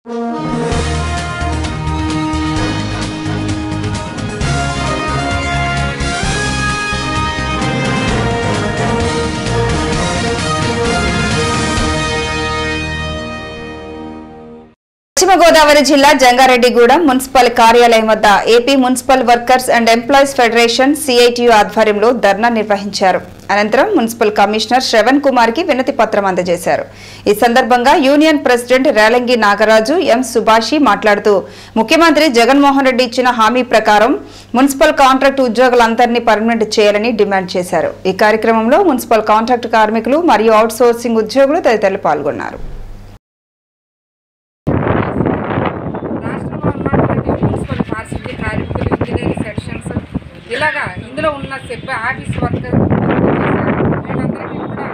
పశ్చిమ గోదావరి జిల్లా జంగారెడ్డిగూడెం మున్సిపల్ కార్యాలయం వద్ద AP municipal workers and employees federation CITU ఆధ్వర్యంలో ధర్నా నిర్వహించారు అనంతరం మున్సిపల్ కమిషనర్ శ్రవణ్ కుమార్ కి వినతి పత్రం అందజేశారు ఈ సందర్భంగా union president Relangi Nagaraju M Subhashi మాట్లాడుతూ ముఖ్యమంత్రి జగన్మోహన్ రెడ్డి ఇచ్చిన హామీ ప్రకారం మున్సిపల్ కాంట్రాక్ట్ ఉద్యోగులందరినీ పర్మనెంట్ చేయాలని డిమాండ్ చేశారు ఈ కార్యక్రమంలో మున్సిపల్ కాంట్రాక్ట్ కార్మికులు మరియు అవుట్ సోర్సింగ్ ఉద్యోగులు తదితరులు పాల్గొన్నారు రాష్ట్రంలో ఉన్నటువంటి మున్సిపల్ పారిశుద్ధ్య కార్మికులు ఇంజనీరింగ్ సెక్షన్స్ ఇలాగా ఇందులో ఉన్న సెబ్బ ఆఫీస్ వర్కర్ వీళ్ళందరికీ కూడా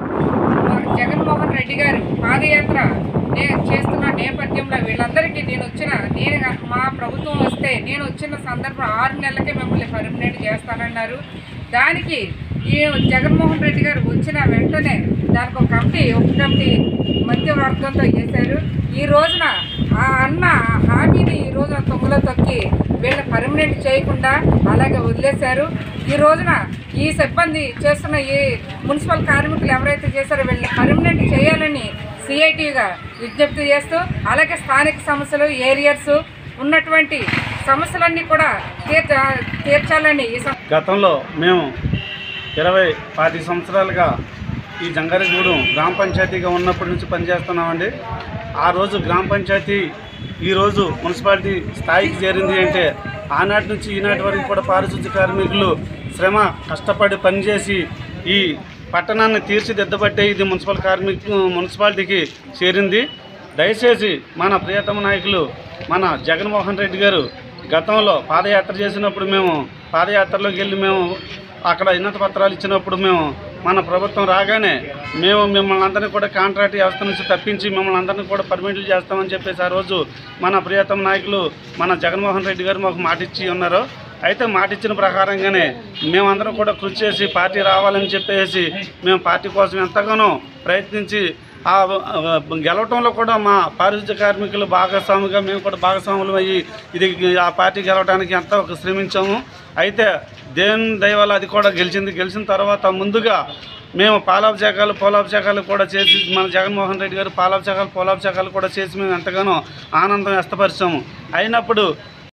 మా జగన్మోహన్ రెడ్డి గారు పాదయాత్ర నే- చేస్తున్న నేపథ్యంలో వీళ్ళందరికీ నేను వచ్చిన నేను గా- మా ప్రభుత్వం వస్తే నేను వచ్చిన సందర్భం ఆరు నెలలకే మిమ్మల్ని పర్మనెంట్ చేస్తానన్నారు దానికి ఈ జగన్మోహన్ రెడ్డి గారు వచ్చిన వెంటనే దానికి ఒక కమిటీ ఒక కమిటీ మధ్యవర్గంతో చేశారు ఈ రోజున ఆ అన్న హామీని ఈ రోజున తొంగలో తొక్కి వీళ్ళని పర్మనెంట్ చేయకుండా అలాగే వదిలేశారు ఈ రోజున ఈ సిబ్బంది చేస్తున్న ఈ మున్సిపల్ కార్మికులు ఎవరైతే చేశారో వీళ్ళని పర్మనెంట్ చేయాలని సిఐటిగా విజ్ఞప్తి చేస్తూ అలాగే స్థానిక సమస్యలు ఏరియర్స్ ఉన్నటువంటి సమస్యలన్నీ కూడా తీర్చ తీర్చాలని ఈ సం- గతంలో మేము ఇరవై పాతి సంవత్సరాలుగా ఈ జంగారెడ్డిగూడెం గ్రామ పంచాయతీగా ఉన్నప్పటి నుంచి పనిచేస్తున్నామండి ఆ రోజు గ్రామ పంచాయతీ ఈరోజు మున్సిపాలిటీ స్థాయికి చేరింది అంటే ఆనాటి నుంచి ఈనాటి వరకు కూడా పారిశుద్ధ్య కార్మికులు శ్రమ కష్టపడి పనిచేసి ఈ పట్టణాన్ని తీర్చిదిద్దబట్టే ఇది మున్సిపల్ కార్మిక మున్సిపాలిటీకి చేరింది దయచేసి మన ప్రియతమ నాయకులు మన జగన్మోహన్ రెడ్డి గారు గతంలో పాదయాత్ర చేసినప్పుడు మేము పాదయాత్రలోకి వెళ్ళి మేము అక్కడ ఉన్నత పత్రాలు ఇచ్చినప్పుడు మేము మన ప్రభుత్వం రాగానే మేము మిమ్మల్ని అందరినీ కూడా కాంట్రాక్ట్ వ్యవస్థ నుంచి తప్పించి మిమ్మల్ని అందరినీ కూడా పర్మిట్లు చేస్తామని చెప్పేసి ఆ రోజు మన ప్రియతమ నాయకులు మన జగన్మోహన్ రెడ్డి గారు మాకు మాట ఇచ్చి ఉన్నారు అయితే మాట ఇచ్చిన ప్రకారంగానే మేమందరం కూడా కృషి చేసి పార్టీ రావాలని చెప్పేసి మేము పార్టీ కోసం ఎంతగానో ప్రయత్నించి ఆ ఆ, గెలవటంలో కూడా మా పారిశుద్ధ్య కార్మికులు భాగస్వామిగా మేము కూడా భాగస్వాములు అయ్యి ఇది ఆ పార్టీ గెలవడానికి ఎంతో శ్రమించాము అయితే దేవుని దయ వల్ల అది కూడా గెలిచింది గెలిచిన తర్వాత ముందుగా మేము పాలాభిషేకాలు పోలాభిషేకాలు కూడా చేసి మన జగన్మోహన్ రెడ్డి గారు పాలాభిషేకాలు పోలాభిషేకాలు కూడా చేసి మేము ఎంతగానో ఆనందం వ్యక్తపరిచాము అయినప్పుడు